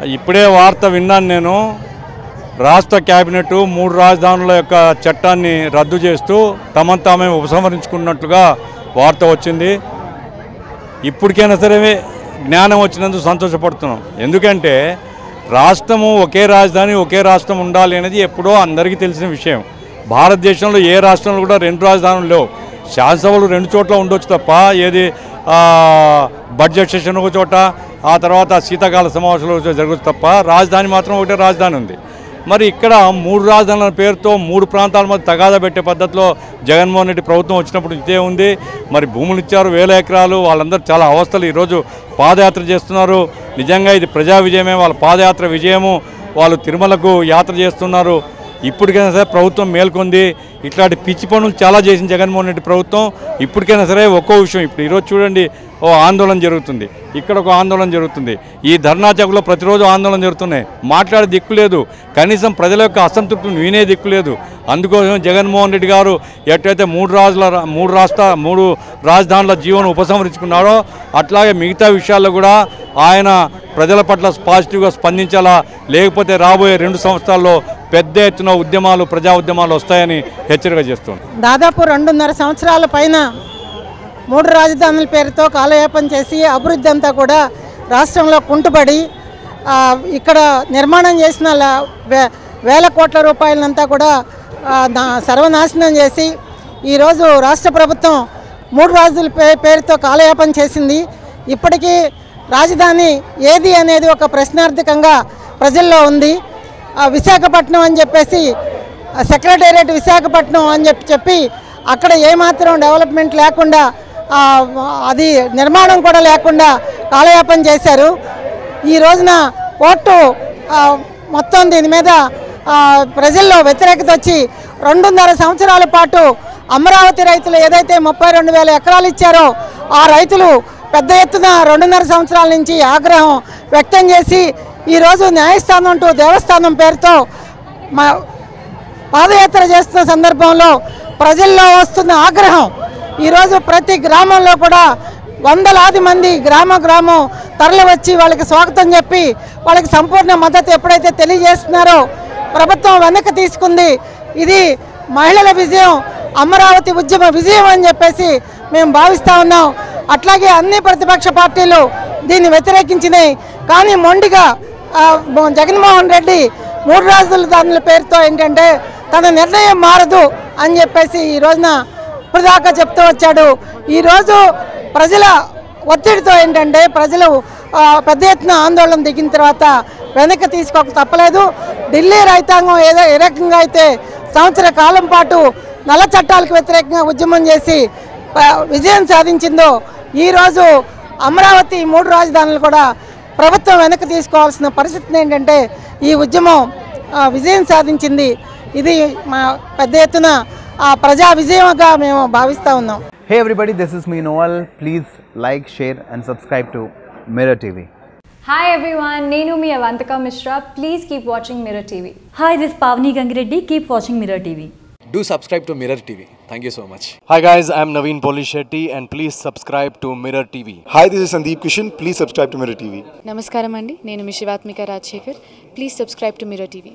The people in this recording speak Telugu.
ఇప్పుడే వార్త విన్నాను నేను రాష్ట్ర కేబినెట్ మూడు రాజధానుల యొక్క చట్టాన్ని రద్దు చేస్తూ తమను తామే ఉపసంహరించుకున్నట్లుగా వార్త వచ్చింది ఇప్పటికైనా సరే జ్ఞానం వచ్చినందుకు సంతోషపడుతున్నాం ఎందుకంటే రాష్ట్రము ఒకే రాజధాని ఒకే రాష్ట్రం ఉండాలి అనేది ఎప్పుడో అందరికీ తెలిసిన విషయం భారతదేశంలో ఏ రాష్ట్రంలో కూడా రెండు రాజధానులు లేవు శాసనసభలు రెండు చోట్ల ఉండొచ్చు తప్ప ఏది ఆ, బడ్జెట్ సెషన్ ఒక చోట ఆ తర్వాత శీతాకాల సమావేశాలు ఒక చోట జరగచ్చు తప్ప రాజధాని మాత్రం ఒకటే రాజధాని ఉంది మరి ఇక్కడ మూడు రాజధానుల పేరుతో మూడు ప్రాంతాల మధ్య తగాదా పెట్టే పద్ధతిలో జగన్మోహన్ రెడ్డి ప్రభుత్వం వచ్చినప్పుడు ఇదే ఉంది మరి భూములు ఇచ్చారు వేల ఎకరాలు వాళ్ళందరూ చాలా అవస్థలు ఈరోజు పాదయాత్ర చేస్తున్నారు నిజంగా ఇది ప్రజా విజయమే వాళ్ళ పాదయాత్ర విజయము వాళ్ళు తిరుమలకు యాత్ర చేస్తున్నారు ఇప్పటికైనా సరే ప్రభుత్వం మేల్కొంది ఇట్లాంటి పిచ్చి పనులు చాలా చేసింది జగన్మోహన్ రెడ్డి ప్రభుత్వం ఇప్పటికైనా సరే ఒక్కో విషయం ఇప్పుడు ఈరోజు చూడండి ఓ ఆందోళన జరుగుతుంది ఇక్కడ ఒక ఆందోళన జరుగుతుంది ఈ ధర్నా చౌక్లో ప్రతిరోజు ఆందోళన జరుగుతున్నాయి మాట్లాడే దిక్కు లేదు కనీసం ప్రజల యొక్క అసంతృప్తిని వినే దిక్కు లేదు అందుకోసం జగన్మోహన్ రెడ్డి గారు ఎట్లయితే మూడు రాజుల మూడు రాష్ట్ర మూడు రాజధానుల జీవనం ఉపసంహరించుకున్నాడో అట్లాగే మిగతా విషయాల్లో కూడా ఆయన ప్రజల పట్ల పాజిటివ్గా స్పందించాలా లేకపోతే రాబోయే రెండు సంవత్సరాల్లో పెద్ద ఎత్తున ఉద్యమాలు ప్రజా ఉద్యమాలు వస్తాయని హెచ్చరిక చేస్తుంది దాదాపు రెండున్నర సంవత్సరాల పైన మూడు రాజధానుల పేరుతో కాలయాపన చేసి అభివృద్ధి అంతా కూడా రాష్ట్రంలో కుంటుపడి ఆ, ఇక్కడ నిర్మాణం చేసిన ల- వే- వేల కోట్ల రూపాయలంతా కూడా ఆ, నా- సర్వనాశనం చేసి ఈరోజు రాష్ట్ర ప్రభుత్వం మూడు రాజుల పే పేరుతో కాలయాపన చేసింది ఇప్పటికీ రాజధాని ఏది అనేది ఒక ప్రశ్నార్థకంగా ప్రజల్లో ఉంది ఆ, విశాఖపట్నం అని చెప్పేసి సెక్రటేరియట్ విశాఖపట్నం అని చెప్పి చెప్పి అక్కడ ఏమాత్రం డెవలప్మెంట్ లేకుండా ఆ, అది నిర్మాణం కూడా లేకుండా కాలయాపన చేశారు ఈ రోజున కోర్టు ఆ, మొత్తం దీని మీద ఆ, ప్రజల్లో వ్యతిరేకత వచ్చి రెండున్నర సంవత్సరాల పాటు అమరావతి రైతులు ఏదైతే ముప్పై రెండు వేల ఎకరాలు ఇచ్చారో ఆ రైతులు పెద్ద ఎత్తున రెండున్నర సంవత్సరాల నుంచి ఆగ్రహం వ్యక్తం చేసి ఈరోజు న్యాయస్థానం టు దేవస్థానం పేరుతో మా పాదయాత్ర చేస్తున్న సందర్భంలో ప్రజల్లో వస్తున్న ఆగ్రహం ఈరోజు ప్రతి గ్రామంలో కూడా వందలాది మంది గ్రామ గ్రామం తరలి వచ్చి వాళ్ళకి స్వాగతం చెప్పి వాళ్ళకి సంపూర్ణ మద్దతు ఎప్పుడైతే తెలియజేస్తున్నారో ప్రభుత్వం వెనక్కి తీసుకుంది ఇది మహిళల విజయం అమరావతి ఉద్యమ విజయం అని చెప్పేసి మేము భావిస్తూ ఉన్నాం అట్లాగే అన్ని ప్రతిపక్ష పార్టీలు దీన్ని వ్యతిరేకించినాయి కానీ మొండిగా ఆ, మొ- జగన్మోహన్ రెడ్డి మూడు రాజుల దానుల పేరుతో ఏంటంటే తన నిర్ణయం మారదు అని చెప్పేసి ఈ రోజున ఇప్పటిదాకా చెప్తూ వచ్చాడు ఈరోజు ప్రజల ఒత్తిడితో ఏంటంటే ప్రజలు ఆ, పెద్ద ఎత్తున ఆందోళన దిగిన తర్వాత వెనక్కి తీసుకోక తప్పలేదు ఢిల్లీ రైతాంగం ఏదో ఏ రకంగా అయితే సంవత్సర కాలం పాటు నల్ల చట్టాలకు వ్యతిరేకంగా ఉద్యమం చేసి ఆ, విజయం సాధించిందో ఈరోజు అమరావతి మూడు రాజధానులు కూడా ప్రభుత్వం వెనక్కి తీసుకోవాల్సిన పరిస్థితి ఏంటంటే ఈ ఉద్యమం ఆ, విజయం సాధించింది ఇది మా పెద్ద ఎత్తున ఆ, ప్రజా విజయంగా మేము భావిస్తూ ఉన్నాం Hey everybody, this is me Noel. Please like, share, and subscribe to Mirror TV. Hi everyone, Nenu mi Avantika Mishra. Please keep watching Mirror TV. Hi, this is Pavni Gangireddy. Keep watching Mirror TV. Do subscribe to Mirror TV. Thank you so much. Hi guys, I'm Naveen Polishetty and please subscribe to Mirror TV. Hi, this is Sandeep Kishan. Please subscribe to Mirror TV. నమస్కారం అండి నేను మీ Shivathmika Rajashekar please subscribe to mirror TV